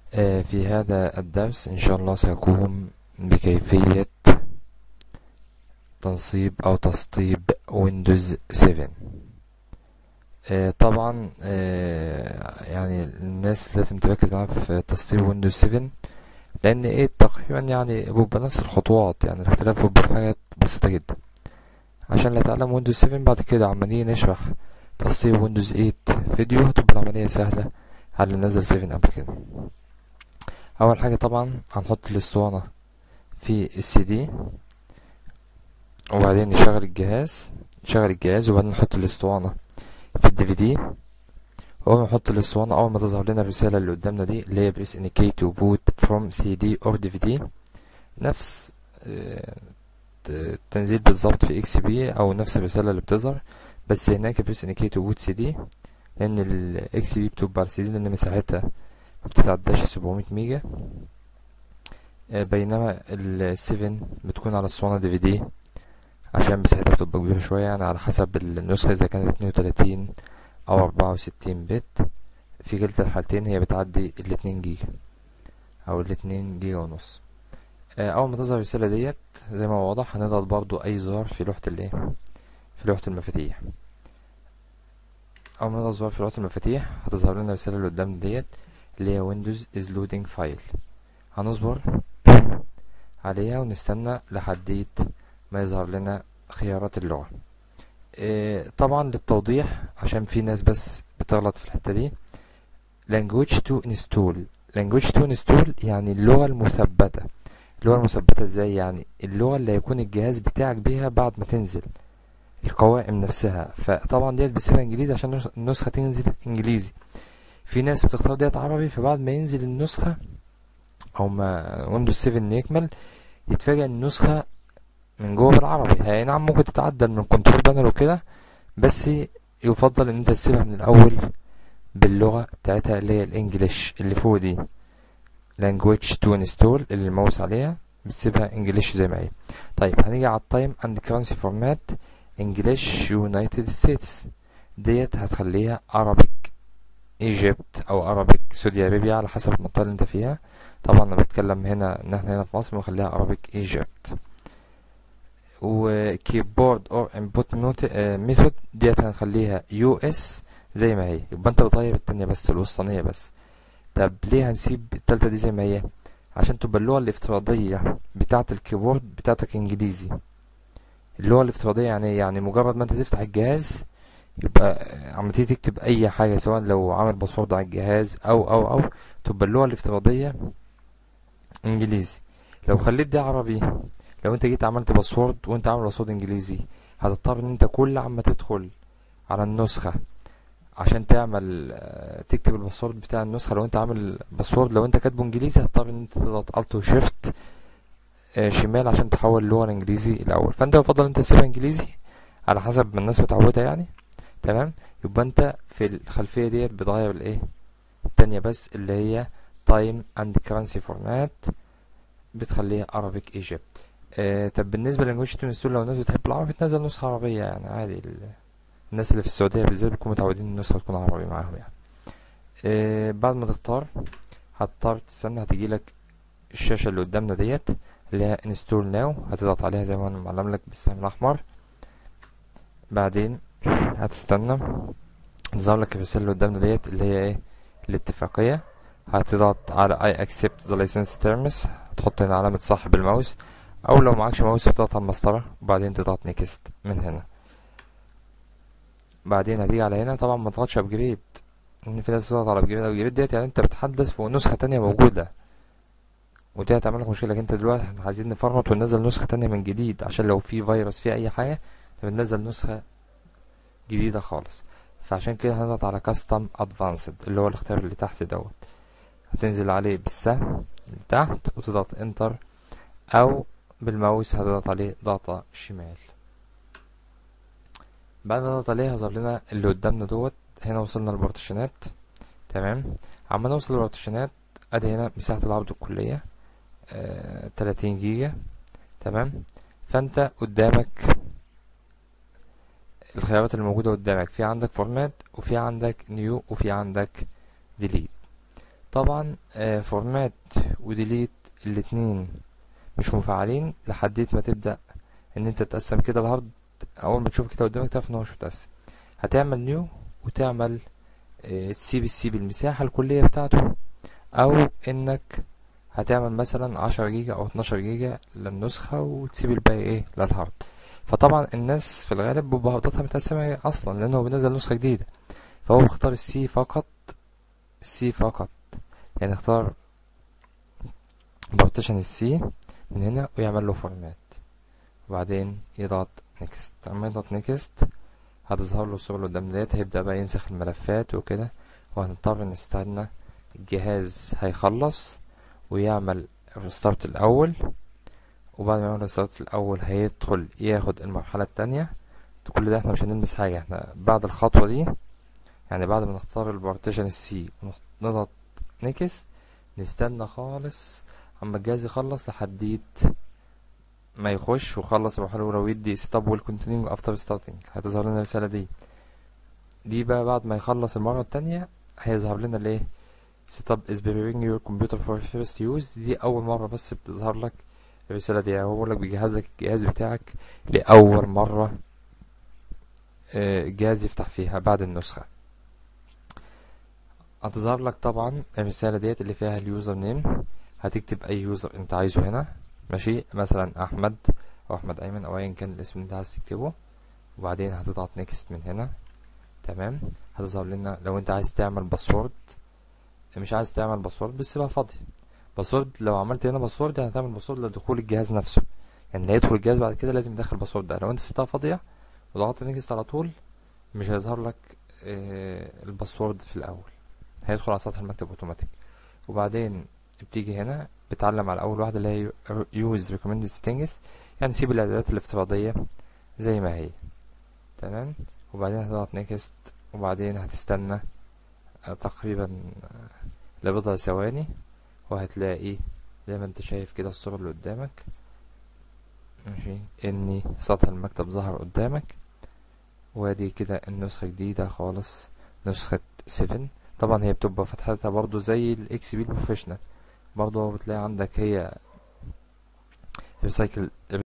آه، في هذا الدرس إن شاء الله سأقوم بكيفية تنصيب أو تسطيب ويندوز 7 آه، طبعا آه، يعني الناس لازم تركز معايا في تسطيب ويندوز 7 لأن ايه تقريبا يعني بيبقى نفس الخطوات يعني الاختلاف بيبقى في حاجات بسيطة جدا عشان اللي يتعلم ويندوز 7 بعد كده عمالين نشرح تسطيب ويندوز 8 فيديو هتبقى العملية سهلة على اللي نزل 7 قبل كده اول حاجه طبعا هنحط الاسطوانه في السي دي وبعدين نشغل الجهاز نشغل الجهاز وبعدين نحط الاسطوانه في الدي في دي اول ما نحط الاسطوانه اول ما تظهر لنا الرساله اللي قدامنا دي اللي هي بريس indicate to boot from CD or DVD نفس آه، التنزيل بالظبط في اكس بي او نفس الرساله اللي بتظهر بس هناك بريس indicate to boot CD لان الاكس بي بتبقى على السي دي لان مساحتها ما بتتعداش 700 ميجا آه، بينما السيفن بتكون على الصوانة دي في دي عشان مساحتها بتبقى كبيرة شوية يعني على حسب النسخة إذا كانت 32 أو 64 بت في كلتا الحالتين هي بتعدي الاتنين جيجا أو الاتنين جيجا ونص آه، أول ما تظهر الرسالة ديت زي ما هو واضح هنضغط برضو أي زرار في لوحة الإيه في لوحة المفاتيح أول ما نضغط زرار في لوحة المفاتيح هتظهر لنا الرسالة اللي قدامنا ديت اللي هي ويندوز is loading file هنصبر عليها ونستنى لحد ما يظهر لنا خيارات اللغة إيه طبعا للتوضيح عشان في ناس بس بتغلط في الحتة دي language to install language to install يعني اللغة المثبتة اللغة المثبتة ازاي يعني اللغة اللي هيكون الجهاز بتاعك بيها بعد ما تنزل القوائم نفسها فطبعا ديت بتسيبها انجليزي عشان النسخة تنزل انجليزي في ناس بتختار ديت عربي فبعد ما ينزل النسخة او ما ويندوز 7 يكمل يتفاجئ ان النسخة من جوه بالعربي هي نعم ممكن تتعدل من كنترول بانر وكده بس يفضل ان انت تسيبها من الاول باللغة بتاعتها اللي هي الانجليش اللي فوق دي language to install اللي الماوس عليها بتسيبها انجليش زي ما هي طيب هنيجي على التايم اند كرنسي فورمات انجليش يونايتد ستيتس ديت هتخليها Arabic ايجيبت او ارابيك سعودي ارابيا على حسب المنطقه اللي انت فيها طبعا انا بتكلم هنا ان احنا هنا في مصر بنخليها ارابيك ايجيبت وكيبورد اور انبوت ميثود ديت هنخليها يو اس زي ما هي يبقى انت بتغير التانية بس الوسطانية بس طب ليه هنسيب التالتة دي زي ما هي عشان تبقى اللغة الافتراضية بتاعة الكيبورد بتاعتك انجليزي اللغة الافتراضية يعني يعني مجرد ما انت تفتح الجهاز يبقى عم تيجي تكتب اي حاجه سواء لو عامل باسورد على الجهاز او او او تبقى اللغه الافتراضيه انجليزي لو خليت دي عربي لو انت جيت عملت باسورد وانت عامل باسورد انجليزي هتضطر ان انت كل عما تدخل على النسخه عشان تعمل تكتب الباسورد بتاع النسخه لو انت عامل باسورد لو انت كاتبه انجليزي هتضطر ان انت تضغط الت وشيفت شمال عشان تحول اللغه الانجليزي الاول فانت يفضل انت تسيبها انجليزي على حسب ما الناس متعوده يعني تمام يبقى انت في الخلفيه ديت بتغير الايه التانية بس اللي هي تايم اند كرنسي فورمات بتخليها Arabic Egypt آه طب بالنسبه للانجويج تونسول لو الناس بتحب العربي تنزل نسخه عربيه يعني عادي ال... الناس اللي في السعوديه بالذات بيكونوا متعودين النسخه تكون عربي معاهم يعني آه بعد ما تختار هتضطر تستنى هتجيلك الشاشه اللي قدامنا ديت اللي هي انستول ناو هتضغط عليها زي ما انا معلم لك بالسهم الاحمر بعدين هتستنى تظهر لك الرسالة اللي قدامنا ديت اللي هي ايه الاتفاقية هتضغط على I accept the license terms تحط هنا علامة صح بالماوس او لو معكش ماوس تضغط على المسطرة وبعدين تضغط نيكست من هنا بعدين هتيجي على هنا طبعا ما تضغطش ابجريد ان في ناس بتضغط على ابجريد ابجريد ديت يعني انت بتحدث فوق نسخة تانية موجودة ودي هتعمل لك مشكلة انت دلوقتي احنا عايزين نفرط وننزل نسخة تانية من جديد عشان لو في فيروس في اي حاجة بننزل نسخة جديدة خالص فعشان كده هنضغط على كاستم ادفانسد اللي هو الاختيار اللي تحت دوت هتنزل عليه بالسهم اللي تحت وتضغط انتر او بالماوس هتضغط عليه ضغطة شمال بعد ما نضغط عليه هظهر لنا اللي قدامنا دوت هنا وصلنا للبارتيشنات تمام عما نوصل للبارتيشنات ادي هنا مساحة العرض الكلية آه 30 جيجا تمام فانت قدامك الخيارات اللي موجودة قدامك في عندك فورمات وفي عندك نيو وفي عندك ديليت طبعا آه فورمات وديليت الاتنين مش مفعلين لحد ما تبدأ ان انت تقسم كده الهارد اول ما تشوف كده قدامك تعرف ان هو مش متقسم هتعمل نيو وتعمل آه تسيب السي بالمساحة الكلية بتاعته او انك هتعمل مثلا عشرة جيجا او اتناشر جيجا للنسخة وتسيب الباقي ايه للهارد فطبعا الناس في الغالب بيبقى هارداتها متقسمة اصلا لانه بينزل نسخة جديدة فهو بيختار السي فقط السي فقط يعني اختار بارتيشن السي من هنا ويعمل له فورمات وبعدين يضغط نيكست لما يضغط نيكست هتظهر له الصورة اللي قدام ديت هيبدأ بقى ينسخ الملفات وكده وهنضطر نستنى الجهاز هيخلص ويعمل ريستارت الأول وبعد ما يعمل ريستارت الأول هيدخل ياخد المرحلة التانية كل ده احنا مش هنلمس حاجة احنا بعد الخطوة دي يعني بعد ما نختار البارتيشن السي ونضغط نيكست نستنى خالص اما الجهاز يخلص لحد ما يخش وخلص المرحلة الأولى ويدي ستوب ويل كونتينيو افتر ستارتنج هتظهر لنا الرسالة دي دي بقى بعد ما يخلص المرة التانية هيظهر لنا الايه ستوب is preparing your computer for first use دي أول مرة بس بتظهر لك الرسالة دي يعني هو بيقول لك بيجهز لك الجهاز بتاعك لأول مرة الجهاز يفتح فيها بعد النسخة هتظهر لك طبعا الرسالة ديت اللي فيها اليوزر نيم هتكتب اي يوزر انت عايزه هنا ماشي مثلا احمد او احمد ايمن او ايا كان الاسم اللي انت عايز تكتبه وبعدين هتضغط نيكست من هنا تمام هتظهر لنا لو انت عايز تعمل باسورد مش عايز تعمل باسورد بتسيبها فاضية باسورد لو عملت هنا باسورد هتعمل باسورد لدخول الجهاز نفسه يعني اللي هيدخل الجهاز بعد كده لازم يدخل باسورد ده لو انت سبتها فاضية وضغطت نيكست على طول مش هيظهر لك اه الباسورد في الاول هيدخل على سطح المكتب اوتوماتيك وبعدين بتيجي هنا بتعلم على اول واحده اللي هي use recommended settings يعني سيب الاعدادات الافتراضيه زي ما هي تمام وبعدين هتضغط نيكست وبعدين هتستنى تقريبا لبضع ثواني وهتلاقي زي ما انت شايف كده الصورة اللي قدامك ماشي ان سطح المكتب ظهر قدامك وادي كده النسخة جديدة خالص نسخة 7 طبعا هي بتبقى فتحتها برضو زي الاكس بي البروفيشنال برضو بتلاقي عندك هي ريسايكل